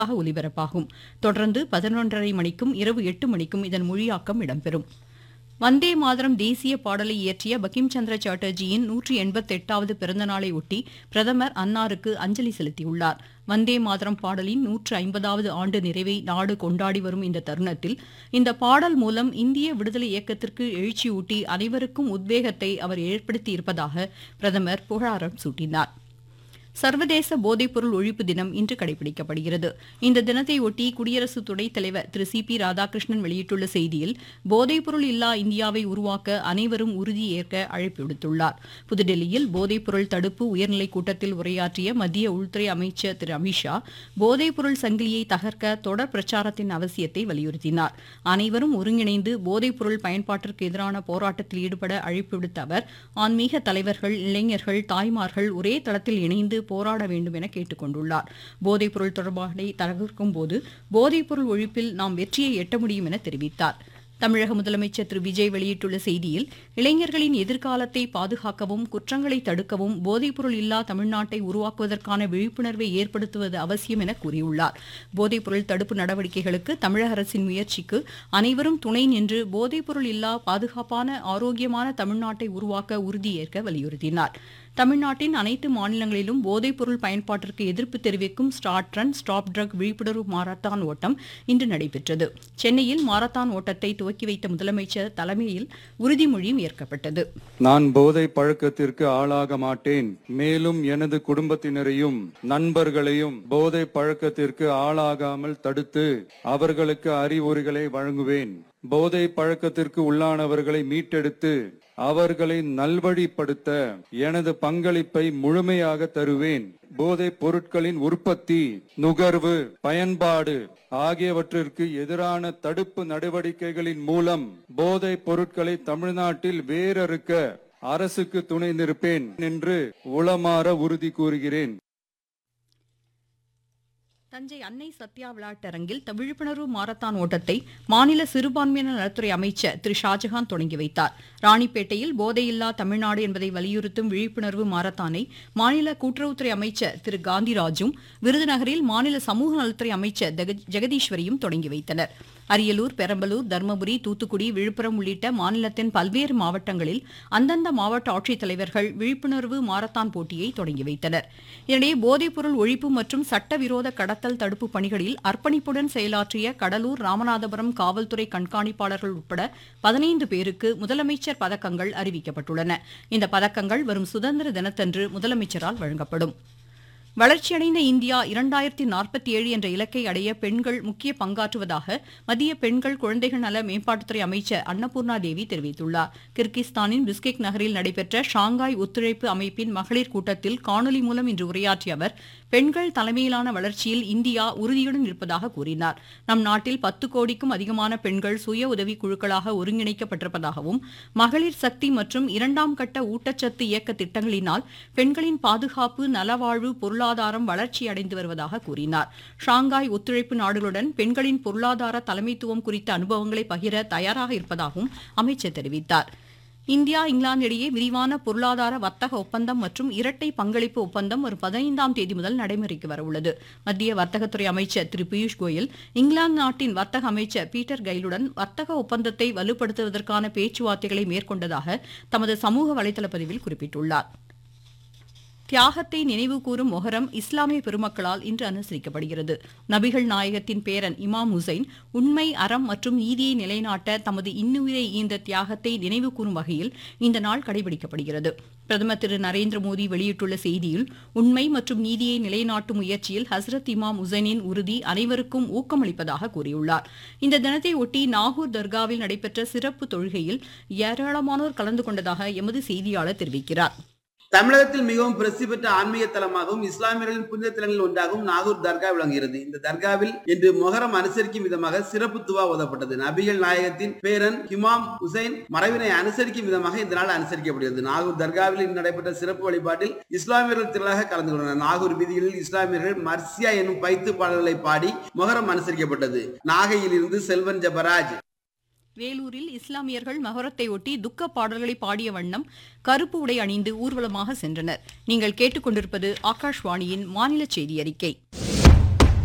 ஆக ஒலிபரப்பாகும் தொடர்ந்து பதினொன்றரை மணிக்கும் இரவு எட்டு மணிக்கும் இதன் மொழியாக்கம் இடம்பெறும் வந்தே மாதரம் தேசிய பாடலை இயற்றிய பகிம் சந்திர சாட்டர்ஜியின் நூற்றி எண்பத்தெட்டாவது பிறந்தநாளை ஒட்டி பிரதமர் அன்னாருக்கு அஞ்சலி செலுத்தியுள்ளார் வந்தே மாதரம் பாடலின் நூற்று ஐம்பதாவது ஆண்டு நிறைவை நாடு கொண்டாடி வரும் இந்த தருணத்தில் இந்த பாடல் மூலம் இந்திய விடுதலை இயக்கத்திற்கு எழுச்சியூட்டி அனைவருக்கும் உத்வேகத்தை அவர் ஏற்படுத்தியிருப்பதாக பிரதமர் புகழாரம் சூட்டினார் சர்வதேச போதைப்பொருள் ஒழிப்பு தினம் இன்று கடைபிடிக்கப்படுகிறது இந்த தினத்தை ஒட்டி குடியரசு துணைத் தலைவர் திரு சி பி ராதாகிருஷ்ணன் வெளியிட்டுள்ள செய்தியில் போதைப்பொருள் இல்லா இந்தியாவை உருவாக்க அனைவரும் உறுதி ஏற்க அழைப்பு விடுத்துள்ளார் புதுடெல்லியில் போதைப்பொருள் தடுப்பு உயர்நிலைக் கூட்டத்தில் உரையாற்றிய மத்திய உள்துறை அமைச்சர் திரு அமித்ஷா போதைப்பொருள் சங்கிலியை தகர்க்க தொடர் பிரச்சாரத்தின் அவசியத்தை வலியுறுத்தினார் அனைவரும் ஒருங்கிணைந்து போதைப்பொருள் பயன்பாட்டிற்கு எதிரான போராட்டத்தில் ஈடுபட அழைப்பு விடுத்த அவர் ஆன்மீக தலைவர்கள் இளைஞர்கள் தாய்மார்கள் ஒரே தளத்தில் இணைந்து போராட வேண்டும் என கேட்டுக் கொண்டுள்ளார் போதைப்பொருள் தொடர்பாடலை தகர்க்கும் போது போதைப்பொருள் ஒழிப்பில் நாம் வெற்றியை எட்ட முடியும் என தெரிவித்தார் தமிழக முதலமைச்சர் திரு விஜய் வெளியிட்டுள்ள செய்தியில் இளைஞர்களின் எதிர்காலத்தை பாதுகாக்கவும் குற்றங்களை தடுக்கவும் போதைப்பொருள் இல்லா தமிழ்நாட்டை உருவாக்குவதற்கான விழிப்புணர்வை ஏற்படுத்துவது அவசியம் என கூறியுள்ளார் போதைப்பொருள் தடுப்பு நடவடிக்கைகளுக்கு தமிழக அரசின் முயற்சிக்கு அனைவரும் துணை நின்று போதைப்பொருள் இல்லா பாதுகாப்பான ஆரோக்கியமான தமிழ்நாட்டை உருவாக்க உறுதியேற்க வலியுறுத்தினார் தமிழ்நாட்டின் அனைத்து மாநிலங்களிலும் போதைப்பொருள் பயன்பாட்டிற்கு எதிர்ப்பு தெரிவிக்கும் ஸ்டார்ட் ரன் ஸ்டாப் ட்ரக் விழிப்புணர்வு மாரத்தான் ஓட்டம் இன்று நடைபெற்றது சென்னையில் மாரத்தான் ஓட்டத்தை துவக்கி வைத்த முதலமைச்சர் தலைமையில் உறுதிமொழியும் ஏற்கப்பட்டது நான் போதை பழக்கத்திற்கு ஆளாக மாட்டேன் மேலும் எனது குடும்பத்தினரையும் நண்பர்களையும் போதை பழக்கத்திற்கு ஆளாகாமல் தடுத்து அவர்களுக்கு அறிவுரைகளை வழங்குவேன் போதை பழக்கத்திற்கு உள்ளானவர்களை மீட்டெடுத்து அவர்களை நல்வழிப்படுத்த எனது பங்களிப்பை முழுமையாக தருவேன் போதைப் பொருட்களின் உற்பத்தி நுகர்வு பயன்பாடு ஆகியவற்றிற்கு எதிரான தடுப்பு நடவடிக்கைகளின் மூலம் போதைப் பொருட்களை தமிழ்நாட்டில் வேரறுக்க அரசுக்கு துணை நிற்பேன் என்று உளமாற உறுதி கூறுகிறேன் தஞ்சை அன்னை சத்யா விளையாட்டரங்கில் த- விழிப்புணர்வு மாரத்தான் ஓட்டத்தை மாநில சிறுபான்மையினர் நலத்துறை அமைச்சர் திரு ஷாஜகான் தொடங்கி வைத்தார் ராணிப்பேட்டையில் போதையில்லா தமிழ்நாடு என்பதை வலியுறுத்தும் விழிப்புணர்வு மாரத்தானை மாநில கூட்டுறவுத்துறை அமைச்சர் திரு காந்திராஜும் விருதுநகரில் மாநில சமூக நலத்துறை அமைச்சர் ஜெக- ஜெகதீஸ்வரியும் தொடங்கி வைத்தனர் அரியலூர் பெரம்பலூர் தருமபுரி தூத்துக்குடி விழுப்புரம் உள்ளிட்ட மாநிலத்தின் பல்வேறு மாவட்டங்களில் அந்தந்த மாவட்ட ஆட்சித்தலைவர்கள் விழிப்புணர்வு மாரத்தான் போட்டியை தொடங்கி வைத்தனர் இதனிடையே போதைப்பொருள் ஒழிப்பு மற்றும் சட்டவிரோத கடத்தல் தடுப்பு பணிகளில் அர்ப்பணிப்புடன் செயலாற்றிய கடலூர் ராமநாதபுரம் காவல்துறை கண்காணிப்பாளர்கள் உட்பட பதினைந்து பேருக்கு முதலமைச்சர் பதக்கங்கள் அறிவிக்கப்பட்டுள்ளன இந்த பதக்கங்கள் வரும் சுதந்திர தினத்தன்று முதலமைச்சரால் வழங்கப்படும் வளர்ச்சியடைந்த இந்தியா இரண்டாயிரத்தி நாற்பத்தி ஏழு என்ற இலக்கை அடைய பெண்கள் முக்கிய பங்காற்றுவதாக மத்திய பெண்கள் குழந்தைகள் நல மேம்பாட்டுத்துறை அமைச்சர் அன்னபூர்ணா தேவி தெரிவித்துள்ளார் கிர்கிஸ்தானின் பிஸ்கெக் நகரில் நடைபெற்ற ஷாங்காய் ஒத்துழைப்பு அமைப்பின் மகளிர் கூட்டத்தில் காணொலி மூலம் இன்று உரையாற்றிய அவர் பெண்கள் தலைமையிலான வளர்ச்சியில் இந்தியா உறுதியுடன் இருப்பதாக கூறினார் நம் நாட்டில் பத்து கோடிக்கும் அதிகமான பெண்கள் சுய உதவி குழுக்களாக ஒருங்கிணைக்கப்பட்டிருப்பதாகவும் மகளிர் சக்தி மற்றும் இரண்டாம் கட்ட ஊட்டச்சத்து இயக்க திட்டங்களினால் பெண்களின் பாதுகாப்பு நலவாழ்வு பொருளாதாரம் வளர்ச்சி அடைந்து வருவதாக கூறினார் ஷாங்காய் ஒத்துழைப்பு நாடுகளுடன் பெண்களின் பொருளாதார தலைமைத்துவம் குறித்த அனுபவங்களை பகிர தயாராக இருப்பதாகவும் அமைச்சர் தெரிவித்தார் இந்தியா இங்கிலாந்து இடையே விரிவான பொருளாதார வர்த்தக ஒப்பந்தம் மற்றும் இரட்டை பங்களிப்பு ஒப்பந்தம் வரும் பதினைந்தாம் தேதி முதல் நடைமுறைக்கு வரவுள்ளது மத்திய வர்த்தகத்துறை அமைச்சர் திரு பியூஷ் கோயல் இங்கிலாந்து நாட்டின் வர்த்தக அமைச்சர் பீட்டர் கைலுடன் வர்த்தக ஒப்பந்தத்தை வலுப்படுத்துவதற்கான பேச்சுவார்த்தைகளை மேற்கொண்டதாக தமது சமூக வலைதள பதிவில் குறிப்பிட்டுள்ளார் தியாகத்தை நினைவு கூறும் மொஹரம் இஸ்லாமிய பெருமக்களால் இன்று அனுசரிக்கப்படுகிறது நபிகள் நாயகத்தின் பேரன் இமாம் ஹுசைன் உண்மை அறம் மற்றும் நீதியை நிலைநாட்ட தமது இன்னுயிரை ஈந்த தியாகத்தை நினைவு கூறும் வகையில் இந்த நாள் கடைபிடிக்கப்படுகிறது பிரதமர் திரு நரேந்திர மோடி வெளியிட்டுள்ள செய்தியில் உண்மை மற்றும் நீதியை நிலைநாட்டும் முயற்சியில் ஹஸ்ரத் இமாம் ஹுசைனின் உறுதி அனைவருக்கும் ஊக்கமளிப்பதாக கூறியுள்ளார் இந்த தினத்தை ஒட்டி நாகூர் தர்காவில் நடைபெற்ற சிறப்பு தொழுகையில் ஏராளமானோர் கலந்து கொண்டதாக எமது செய்தியாளர் தெரிவிக்கிறார் தமிழகத்தில் மிகவும் பிரசித்தி பெற்ற ஆன்மீக தலமாகவும் இஸ்லாமியர்களின் புனித தலங்களில் ஒன்றாகவும் நாகூர் தர்கா விளங்குகிறது இந்த தர்காவில் இன்று மொஹரம் அனுசரிக்கும் விதமாக சிறப்பு துவா ஓதப்பட்டது நபிகள் நாயகத்தின் பேரன் ஹிமாம் ஹுசைன் மறைவினை அனுசரிக்கும் விதமாக இந்த நாள் அனுசரிக்கப்படுகிறது நாகூர் தர்காவில் இன்று நடைபெற்ற சிறப்பு வழிபாட்டில் இஸ்லாமியர்கள் திரளாக கலந்து கொண்டனர் நாகூர் வீதிகளில் இஸ்லாமியர்கள் மர்சியா எனும் பைத்து பாடல்களை பாடி மொஹரம் அனுசரிக்கப்பட்டது நாகையில் இருந்து செல்வன் ஜபராஜ் வேலூரில் இஸ்லாமியர்கள் மகரத்தை ஒட்டி துக்க பாடல்களை பாடிய வண்ணம் கருப்பு உடை அணிந்து ஊர்வலமாக சென்றனர் நீங்கள் கேட்டுக்கொண்டிருப்பது ஆகாஷ்வாணியின் மாநில செய்தி அறிக்கை